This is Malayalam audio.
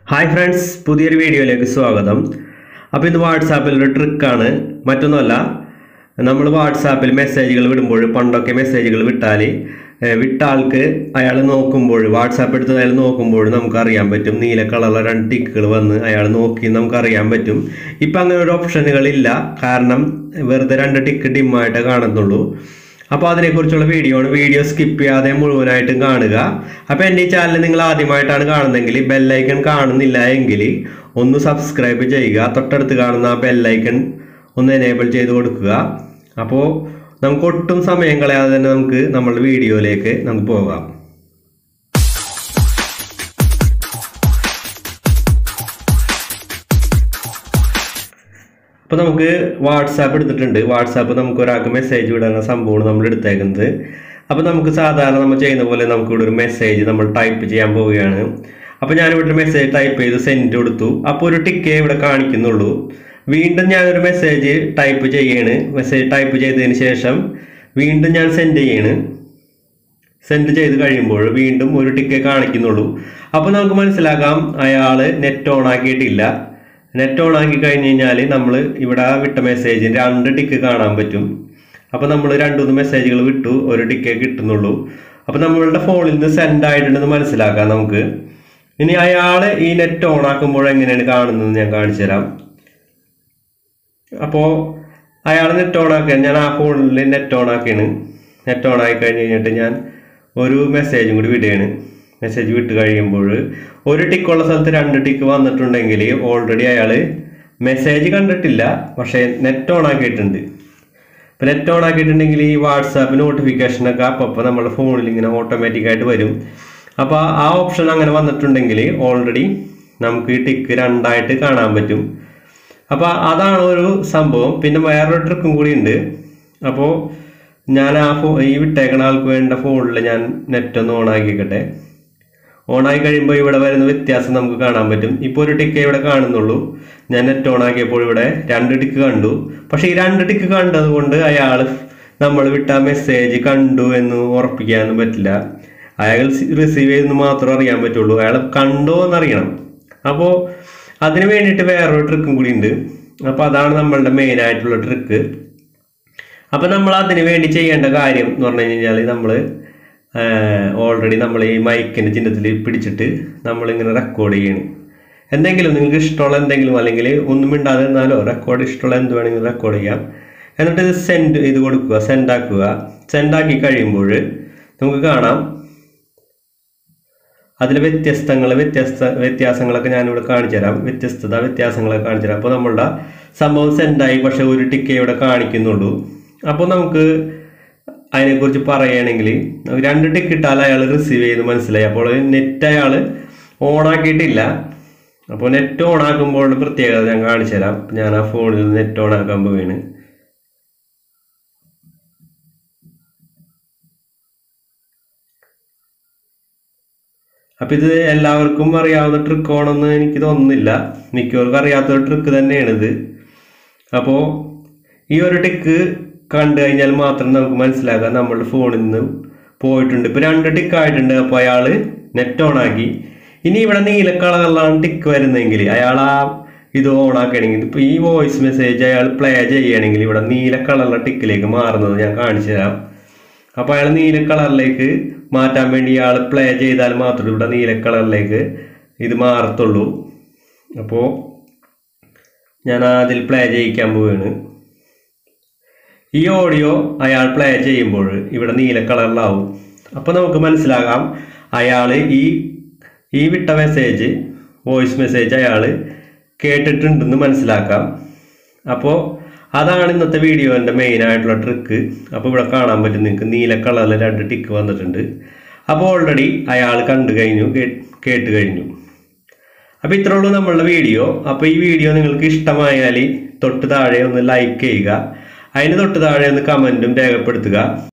ഹായ് ഫ്രണ്ട്സ് പുതിയൊരു വീഡിയോയിലേക്ക് സ്വാഗതം അപ്പോൾ ഇന്ന് വാട്സാപ്പിലൊരു ട്രിക്കാണ് മറ്റൊന്നുമല്ല നമ്മൾ വാട്സാപ്പിൽ മെസ്സേജുകൾ വിടുമ്പോൾ പണ്ടൊക്കെ മെസ്സേജുകൾ വിട്ടാൽ ഏഹ്, വിട്ട ആൾക്ക് അയാൾ നോക്കുമ്പോൾ വാട്സാപ്പ് എടുത്ത് അയാൾ നോക്കുമ്പോൾ നമുക്ക് അറിയാൻ പറ്റും നീല കളറുള്ള രണ്ട് ടിക്കുകൾ വന്ന് അയാൾ നോക്കി നമുക്ക് അറിയാൻ പറ്റും ഇപ്പം അങ്ങനെ ഒരു ഓപ്ഷനുകളില്ല കാരണം വെറുതെ രണ്ട് ടിക്ക് ഡിമ്മായിട്ടേ കാണുന്നുള്ളൂ അപ്പോൾ അതിനെക്കുറിച്ചുള്ള വീഡിയോ ആണ് വീഡിയോ സ്കിപ്പ് ചെയ്യാതെ മുഴുവനായിട്ടും കാണുക അപ്പോൾ എൻ്റെ ഈ ചാനൽ നിങ്ങൾ ആദ്യമായിട്ടാണ് കാണുന്നതെങ്കിൽ ബെല്ലൈക്കൺ കാണുന്നില്ല എങ്കിൽ ഒന്ന് സബ്സ്ക്രൈബ് ചെയ്യുക തൊട്ടടുത്ത് കാണുന്ന ആ ബെല്ലൈക്കൺ ഒന്ന് എനേബിൾ ചെയ്ത് കൊടുക്കുക അപ്പോൾ നമുക്ക് ഒട്ടും സമയം കളയാതെ തന്നെ നമുക്ക് നമ്മളുടെ വീഡിയോയിലേക്ക് നമുക്ക് പോകാം അപ്പോൾ നമുക്ക് വാട്സാപ്പ് എടുത്തിട്ടുണ്ട് വാട്സാപ്പ് നമുക്ക് ഒരാൾക്ക് മെസ്സേജ് വിടാനുള്ള സംഭവമാണ് നമ്മൾ എടുത്തേക്കുന്നത് അപ്പോൾ നമുക്ക് സാധാരണ നമ്മൾ ചെയ്യുന്ന പോലെ നമുക്ക് ഇവിടെ ഒരു മെസ്സേജ് നമ്മൾ ടൈപ്പ് ചെയ്യാൻ പോവുകയാണ് അപ്പോൾ ഞാനിവിടെ ഒരു മെസ്സേജ് ടൈപ്പ് ചെയ്ത് സെൻഡ് കൊടുത്തു അപ്പോൾ ഒരു ടിക്കേ ഇവിടെ കാണിക്കുന്നുള്ളൂ വീണ്ടും ഞാനൊരു മെസ്സേജ് ടൈപ്പ് ചെയ്യാണ് മെസ്സേജ് ടൈപ്പ് ചെയ്തതിന് ശേഷം വീണ്ടും ഞാൻ സെൻഡ് ചെയ്യാണ് സെൻഡ് ചെയ്ത് കഴിയുമ്പോൾ വീണ്ടും ഒരു ടിക്കേ കാണിക്കുന്നുള്ളൂ അപ്പോൾ നമുക്ക് മനസ്സിലാക്കാം അയാൾ നെറ്റ് ഓൺ ആക്കിയിട്ടില്ല നെറ്റ് ഓൺ ആക്കി കഴിഞ്ഞ് കഴിഞ്ഞാൽ നമ്മൾ ഇവിടെ വിട്ട മെസ്സേജിന് രണ്ട് ടിക്ക് കാണാൻ പറ്റും അപ്പോൾ നമ്മൾ രണ്ട് മൂന്ന് മെസ്സേജുകൾ വിട്ടു ഒരു ടിക്കേ കിട്ടുന്നുള്ളൂ അപ്പോൾ നമ്മളുടെ ഫോണിൽ നിന്ന് സെൻഡ് ആയിട്ടുണ്ടെന്ന് മനസ്സിലാക്കാം നമുക്ക് ഇനി അയാൾ ഈ നെറ്റ് ഓൺ ആക്കുമ്പോൾ എങ്ങനെയാണ് കാണുന്നത് ഞാൻ കാണിച്ചു തരാം അപ്പോൾ അയാൾ നെറ്റ് ഓൺ ആക്കിയാണ് ഞാൻ ആ ഫോണിൽ നെറ്റ് ഓൺ ആക്കിയാണ് നെറ്റ് ഓൺ ആക്കി കഴിഞ്ഞ് കഴിഞ്ഞിട്ട് ഞാൻ ഒരു മെസ്സേജും കൂടി വിടുകയാണ് മെസ്സേജ് വിട്ട് കഴിയുമ്പോൾ ഒരു ടിക്കുള്ള സ്ഥലത്ത് രണ്ട് ടിക്ക് വന്നിട്ടുണ്ടെങ്കിൽ ഓൾറെഡി അയാൾ മെസ്സേജ് കണ്ടിട്ടില്ല പക്ഷേ നെറ്റ് ഓൺ ആക്കിയിട്ടുണ്ട് ഇപ്പം നെറ്റ് ഓൺ ആക്കിയിട്ടുണ്ടെങ്കിൽ ഈ വാട്സാപ്പ് നോട്ടിഫിക്കേഷനൊക്കെ അപ്പോൾ നമ്മുടെ ഫോണിൽ ഇങ്ങനെ ഓട്ടോമാറ്റിക്കായിട്ട് വരും അപ്പോൾ ആ ഓപ്ഷൻ അങ്ങനെ വന്നിട്ടുണ്ടെങ്കിൽ ഓൾറെഡി നമുക്ക് ഈ ടിക്ക് രണ്ടായിട്ട് കാണാൻ പറ്റും അപ്പോൾ അതാണ് ഒരു സംഭവം പിന്നെ വേറൊരു ട്രിക്കും കൂടി ഉണ്ട് അപ്പോൾ ഞാൻ ആ ഫോ ഈ വിട്ടേക്കണ ആൾക്ക് വേണ്ട ഫോണിൽ ഞാൻ നെറ്റ് ഒന്ന് ഓൺ ആക്കിക്കട്ടെ ഓൺ ആയി കഴിയുമ്പോൾ ഇവിടെ വരുന്ന വ്യത്യാസം നമുക്ക് കാണാൻ പറ്റും ഇപ്പോൾ ഒരു ടിക്കേ ഇവിടെ കാണുന്നുള്ളൂ ഞാൻ നെറ്റ് ഓൺ ആക്കിയപ്പോൾ ഇവിടെ രണ്ട് ടിക്ക് കണ്ടു പക്ഷേ ഈ രണ്ട് ടിക്ക് കണ്ടത് കൊണ്ട് അയാൾ നമ്മൾ വിട്ട മെസ്സേജ് കണ്ടു എന്ന് ഉറപ്പിക്കാനൊന്നും പറ്റില്ല അയാൾ റിസീവ് ചെയ്തെന്ന് മാത്രമേ അറിയാൻ പറ്റുള്ളൂ അയാൾ കണ്ടോ എന്നറിയണം അപ്പോൾ അതിന് വേണ്ടിയിട്ട് വേറൊരു ട്രിക്കും കൂടി ഉണ്ട് അപ്പോൾ അതാണ് നമ്മളുടെ മെയിൻ ആയിട്ടുള്ള ട്രിക്ക് അപ്പോൾ നമ്മൾ അതിന് വേണ്ടി ചെയ്യേണ്ട കാര്യം എന്ന് പറഞ്ഞു കഴിഞ്ഞാൽ നമ്മൾ ഓൾറെഡി നമ്മൾ ഈ മൈക്കിൻ്റെ ചിഹ്നത്തിൽ പിടിച്ചിട്ട് നമ്മളിങ്ങനെ റെക്കോർഡ് ചെയ്യണം എന്തെങ്കിലും നിങ്ങൾക്ക് ഇഷ്ടമുള്ള എന്തെങ്കിലും അല്ലെങ്കിൽ ഒന്നും മിണ്ടാതെ നിന്നാലോ റെക്കോർഡ് ഇഷ്ടമുള്ള എന്ത് വേണമെങ്കിലും റെക്കോർഡ് ചെയ്യാം എന്നിട്ട് ഇത് സെൻഡ് ഇത് കൊടുക്കുക സെൻഡ് ആക്കുക സെൻഡ് ആക്കി കഴിയുമ്പോൾ നമുക്ക് കാണാം അതിൽ വ്യത്യസ്തങ്ങൾ വ്യത്യസ്ത വ്യത്യാസങ്ങളൊക്കെ ഞാനിവിടെ കാണിച്ചു തരാം വ്യത്യസ്തത വ്യത്യാസങ്ങളൊക്കെ കാണിച്ചു തരാം അപ്പോൾ നമ്മളുടെ സംഭവം സെൻഡായി പക്ഷേ ഒരു ടിക്കേ ഇവിടെ കാണിക്കുന്നുള്ളൂ അപ്പോൾ നമുക്ക് അതിനെക്കുറിച്ച് പറയുകയാണെങ്കിൽ രണ്ട് ടിക്ക് ഇട്ടാൽ അയാൾ റിസീവ് ചെയ്ത് മനസ്സിലായി അപ്പോൾ നെറ്റ് അയാൾ ഓൺ ആക്കിയിട്ടില്ല അപ്പോൾ നെറ്റ് ഓൺ ആക്കുമ്പോൾ പ്രത്യേകത ഞാൻ കാണിച്ചു തരാം ഞാൻ ആ ഫോണിൽ നെറ്റ് ഓൺ ആക്കാൻ പോവുകയാണ് അപ്പം ഇത് എല്ലാവർക്കും അറിയാവുന്ന ട്രിക്കാണെന്ന് എനിക്ക് തോന്നുന്നില്ല മിക്കവർക്കും അറിയാത്തൊരു ട്രിക്ക് തന്നെയാണിത് അപ്പോൾ ഈ ഒരു ടിക്ക് കണ്ടു കഴിഞ്ഞാൽ മാത്രം നമുക്ക് മനസ്സിലാക്കാം നമ്മളുടെ ഫോണിൽ നിന്ന് പോയിട്ടുണ്ട് ഇപ്പോൾ രണ്ട് ടിക്ക് ആയിട്ടുണ്ട് അപ്പോൾ അയാൾ നെറ്റ് ഓൺ ആക്കി ഇനി ഇവിടെ നീല കളറിലാണ് ടിക്ക് വരുന്നതെങ്കിൽ അയാൾ ആ ഇത് ഓൺ ആക്കുകയാണെങ്കിൽ ഇപ്പോൾ ഈ വോയിസ് മെസ്സേജ് അയാൾ പ്ലേ ചെയ്യുകയാണെങ്കിൽ ഇവിടെ നീല കളറിലെ ടിക്കിലേക്ക് മാറുന്നത് ഞാൻ കാണിച്ചു തരാം അപ്പോൾ അയാൾ നീല കളറിലേക്ക് മാറ്റാൻ വേണ്ടി അയാൾ പ്ലേ ചെയ്താൽ മാത്രമേ ഇവിടെ നീല കളറിലേക്ക് ഇത് മാറത്തുള്ളൂ അപ്പോൾ ഞാൻ അതിൽ പ്ലേ ചെയ്യിക്കാൻ പോവുകയാണ് ഈ ഓഡിയോ അയാൾ പ്ലേ ചെയ്യുമ്പോൾ ഇവിടെ നീല കളറിലാവും അപ്പോൾ നമുക്ക് മനസ്സിലാകാം അയാൾ ഈ ഈ വിട്ട മെസ്സേജ് വോയിസ് മെസ്സേജ് അയാൾ കേട്ടിട്ടുണ്ടെന്ന് മനസ്സിലാക്കാം അപ്പോൾ അതാണ് ഇന്നത്തെ വീഡിയോൻ്റെ മെയിൻ ആയിട്ടുള്ള ട്രിക്ക് അപ്പോൾ ഇവിടെ കാണാൻ പറ്റും നിങ്ങൾക്ക് നീല കളറിൽ രണ്ട് ടിക്ക് വന്നിട്ടുണ്ട് അപ്പോൾ ഓൾറെഡി അയാൾ കണ്ടു കഴിഞ്ഞു കേ- കേട്ട് കഴിഞ്ഞു അപ്പോൾ ഇത്രേ ഉള്ളൂ നമ്മളുടെ വീഡിയോ അപ്പോൾ ഈ വീഡിയോ നിങ്ങൾക്ക് ഇഷ്ടമായാൽ തൊട്ട് താഴെ ഒന്ന് ലൈക്ക് ചെയ്യുക അതിന് തൊട്ട് താഴെ ഒന്ന് കമൻറ്റും രേഖപ്പെടുത്തുക